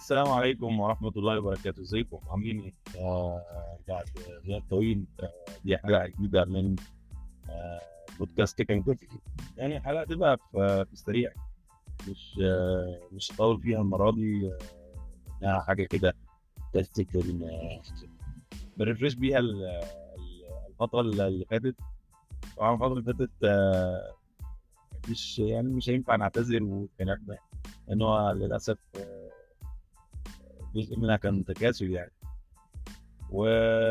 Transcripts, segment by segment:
السلام عليكم ورحمة الله وبركاته، ازيكم عاملين ايه؟ آه بعد غياب طويل آه دي حلقة جديدة من آه بودكاست كيك اند كوفي يعني حلقة تبقى في في السريع مش آه مش هطول فيها المرة دي آه إنها حاجة كده بس كده بريفريش بيها ال- ال- الفترة اللي فاتت طبعا الفترة اللي فاتت آه مش يعني مش هينفع نعتذر والكلام ده لأن هو للأسف آه جزء منها كان تكاسل يعني و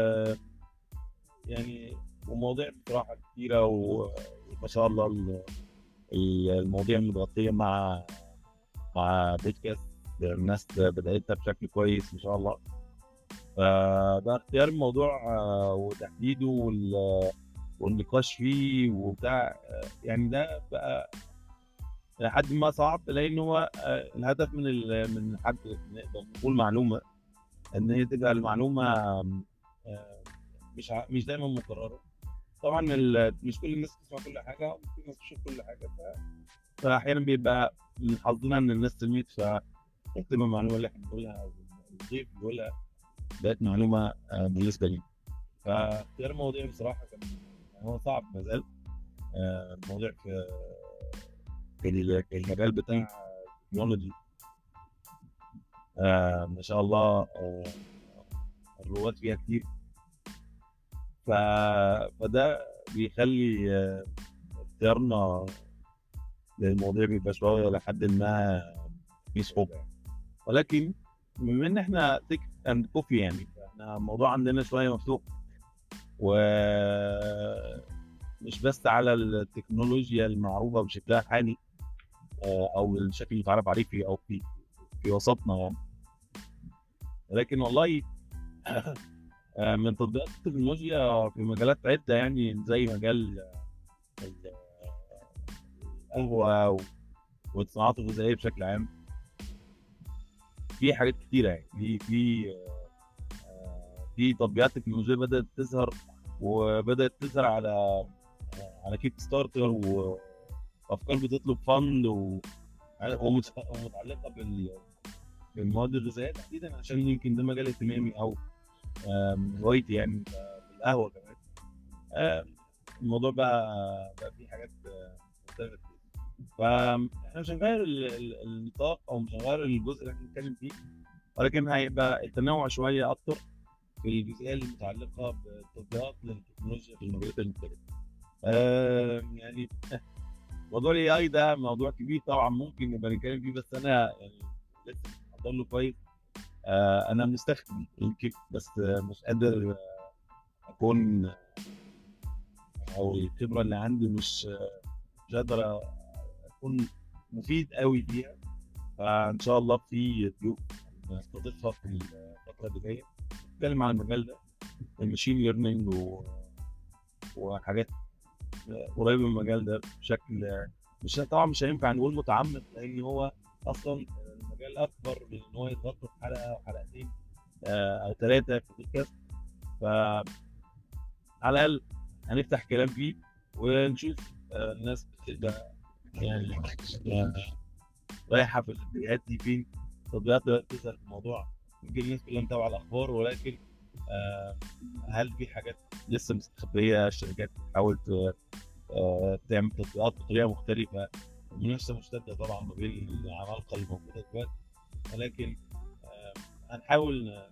يعني ومواضيع بصراحة كتيرة و- وما شاء الله ال- ال- المواضيع متغطية مع مع بودكاست الناس بدأتها بشكل كويس ما شاء الله فده اختيار الموضوع آه، وتحديده وال- والنقاش فيه وبتاع آه، يعني ده بقى لحد ما صعب لان هو آه، الهدف من ال- من حد نقدر نقول معلومه ان هي تبقى المعلومه آم، آه، مش ع- مش دايما مكرره طبعا ال- مش كل الناس تسمع كل حاجه وممكن الناس تشوف كل حاجه ف- فاحيانا بيبقى من حظنا ان الناس سمعت فتبقى المعلومه اللي احنا بنقولها او الضيف بيقولها بقت معلومه آه، بالنسبه لي فاختيار المواضيع بصراحه كان هو صعب ما زال آه، المواضيع في في ال- في المجال بتاع التكنولوجي آه ما شاء الله آه الرواد فيها كتير ف... فده بيخلي آه، اختيارنا للمواضيع بيبقى شويه لحد ما في صعوبه يعني. ولكن بما ان احنا تيك اند كوفي يعني احنا الموضوع عندنا شويه مفتوح و مش بس على التكنولوجيا المعروفه بشكلها الحالي آه، او الشكل اللي متعرف عليه في او في في وسطنا يعني لكن والله آه، من تطبيقات التكنولوجيا في مجالات عدة يعني زي مجال آه، ال- القهوة و- والصناعات الغذائية بشكل عام في حاجات كتيرة يعني في في آه، في تطبيقات تكنولوجية بدأت تظهر وبدأت تظهر على على كيك ستارتر وأفكار بتطلب فند و- ومت- ومتعلقة بال بالمواد الغذائية تحديدا عشان يمكن ده مجال اهتمامي أو آم، هوايتي يعني بالقهوة كمان آم، الموضوع بقى بقى فيه حاجات آه، مختلفة كتير فاحنا مش هنغير ال- ال- النطاق او مش هنغير الجزء اللي احنا بنتكلم فيه ولكن هيبقى التنوع شويه اكتر في الجزئيه المتعلقه بالتطبيقات للتكنولوجيا في المجالات المختلفه. آم، يعني موضوع الاي اي ده موضوع كبير طبعا ممكن نبقى نتكلم فيه بس انا يعني لسه محضر له كويس آه، انا مستخدم يمكن بس آه، مش قادر آه، اكون آه، او الخبره اللي عندي مش آه، مش قادر اكون مفيد قوي فيها فان شاء الله في ضيوف نستضيفها في الفتره اللي جايه نتكلم عن المجال ده الماشين ليرنينج و... وحاجات قريبه من المجال ده بشكل مش طبعا مش هينفع نقول متعمق لان هو اصلا المجال اكبر من ان هو يتغطى في حلقه او حلقتين آه، او ثلاثه في البودكاست ف على الاقل هنفتح كلام فيه ونشوف آه، الناس بتبقى يعني آه، رايحه في الاتجاهات دي فين تطبيقات دلوقتي بتظهر في الموضوع يمكن الناس كلها متابعه الاخبار ولكن آه، هل في حاجات لسه مستخبيه الشركات بتحاول ت- آه، تعمل تطبيقات بطريقه مختلفه المنافسه مشتده طبعا ما بين العمالقه الموجوده دلوقتي ولكن آه، هنحاول آه،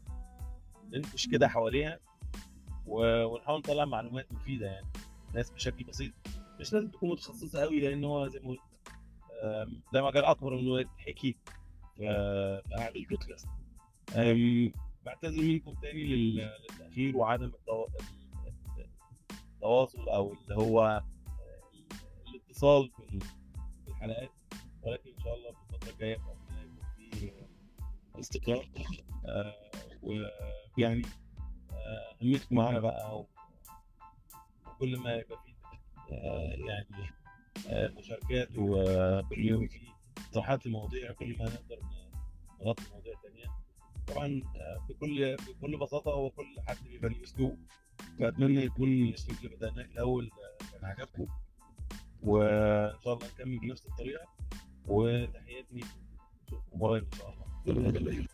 ننفش كده حواليها و- ونحاول نطلع معلومات مفيده يعني ناس بشكل بسيط مش لازم تكون متخصصه قوي لان هو زي ما قلت آم، ده مجال اكبر من انه يتحكي في في قعده البودكاست آم، بعتذر منكم تاني لل- للتاخير وعدم التوا- التواصل او اللي هو آه، الاتصال في ال- في الحلقات ولكن ان شاء الله في الفتره الجايه بإذن الله يكون في استقرار آه، ويعني آه، خليكم معانا بقى وكل ما يبقى فيه آه، يعني آه، مشاركات وكل يوم في اقتراحات لمواضيع كل ما نقدر نغطي مواضيع تانية طبعا آه، بكل بكل بساطة هو كل حد بيبقى ليه أسلوب فأتمنى يكون الأسلوب اللي بدأناه الأول آه، كان عجبكم وإن شاء الله نكمل بنفس الطريقة وتحياتي نشوفكم قريب إن شاء الله الهدى